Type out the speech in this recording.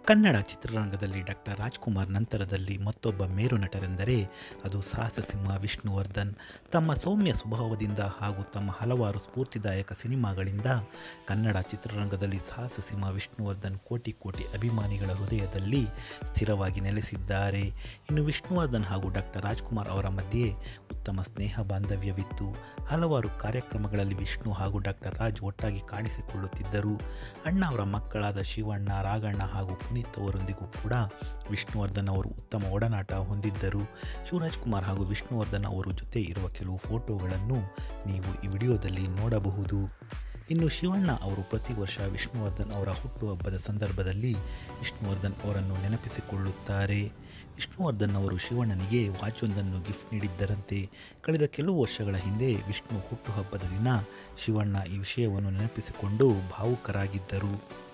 ಕನ್ನಡ ಚಿತ್ರರಂಗದಲ್ಲಿ ಡಾಕ್ಟರ್ ರಾಜ್ಕುಮಾರ್ ನಂತರದಲ್ಲಿ ಮತ್ತೊಬ್ಬ ಮೇರು ನಟರೆಂದರೆ ಅದು ಸಾಹಸ ಸಿಂಹ ವಿಷ್ಣುವರ್ಧನ್ ತಮ್ಮ ಸೌಮ್ಯ ಸ್ವಭಾವದಿಂದ ಹಾಗೂ ತಮ್ಮ ಹಲವಾರು ಸ್ಫೂರ್ತಿದಾಯಕ ಸಿನಿಮಾಗಳಿಂದ ಕನ್ನಡ ಚಿತ್ರರಂಗದಲ್ಲಿ ಸಾಹಸ ಸಿಂಹ ವಿಷ್ಣುವರ್ಧನ್ ಕೋಟಿ ಕೋಟಿ ಅಭಿಮಾನಿಗಳ ಹೃದಯದಲ್ಲಿ ಸ್ಥಿರವಾಗಿ ನೆಲೆಸಿದ್ದಾರೆ ಇನ್ನು ವಿಷ್ಣುವರ್ಧನ್ ಹಾಗೂ ಡಾಕ್ಟರ್ ರಾಜ್ಕುಮಾರ್ ಅವರ ಮಧ್ಯೆ ಉತ್ತಮ ಸ್ನೇಹ ಬಾಂಧವ್ಯವಿತ್ತು ಹಲವಾರು ಕಾರ್ಯಕ್ರಮಗಳಲ್ಲಿ ವಿಷ್ಣು ಹಾಗೂ ಡಾಕ್ಟರ್ ರಾಜ್ ಒಟ್ಟಾಗಿ ಕಾಣಿಸಿಕೊಳ್ಳುತ್ತಿದ್ದರು ಅಣ್ಣ ಅವರ ಮಕ್ಕಳಾದ ಶಿವಣ್ಣ ರಾಘಣ್ಣ ಹಾಗೂ ಪುನೀತ್ ಅವರೊಂದಿಗೂ ಕೂಡ ವಿಷ್ಣುವರ್ಧನ್ ಅವರು ಉತ್ತಮ ಒಡನಾಟ ಹೊಂದಿದ್ದರು ಶಿವರಾಜ್ ಕುಮಾರ್ ಹಾಗೂ ವಿಷ್ಣುವರ್ಧನ್ ಅವರು ಜೊತೆ ಇರುವ ಕೆಲವು ಫೋಟೋಗಳನ್ನು ನೀವು ಈ ವಿಡಿಯೋದಲ್ಲಿ ನೋಡಬಹುದು ಇನ್ನು ಶಿವಣ್ಣ ಅವರು ಪ್ರತಿ ವರ್ಷ ವಿಷ್ಣುವರ್ಧನ್ ಅವರ ಹುಟ್ಟುಹಬ್ಬದ ಸಂದರ್ಭದಲ್ಲಿ ವಿಷ್ಣುವರ್ಧನ್ ಅವರನ್ನು ನೆನಪಿಸಿಕೊಳ್ಳುತ್ತಾರೆ ವಿಷ್ಣುವರ್ಧನ್ ಅವರು ಶಿವಣ್ಣನಿಗೆ ವಾಚೊಂದನ್ನು ಗಿಫ್ಟ್ ನೀಡಿದ್ದರಂತೆ ಕಳೆದ ಕೆಲವು ವರ್ಷಗಳ ಹಿಂದೆ ವಿಷ್ಣು ಹುಟ್ಟುಹಬ್ಬದ ದಿನ ಶಿವಣ್ಣ ಈ ವಿಷಯವನ್ನು ನೆನಪಿಸಿಕೊಂಡು ಭಾವುಕರಾಗಿದ್ದರು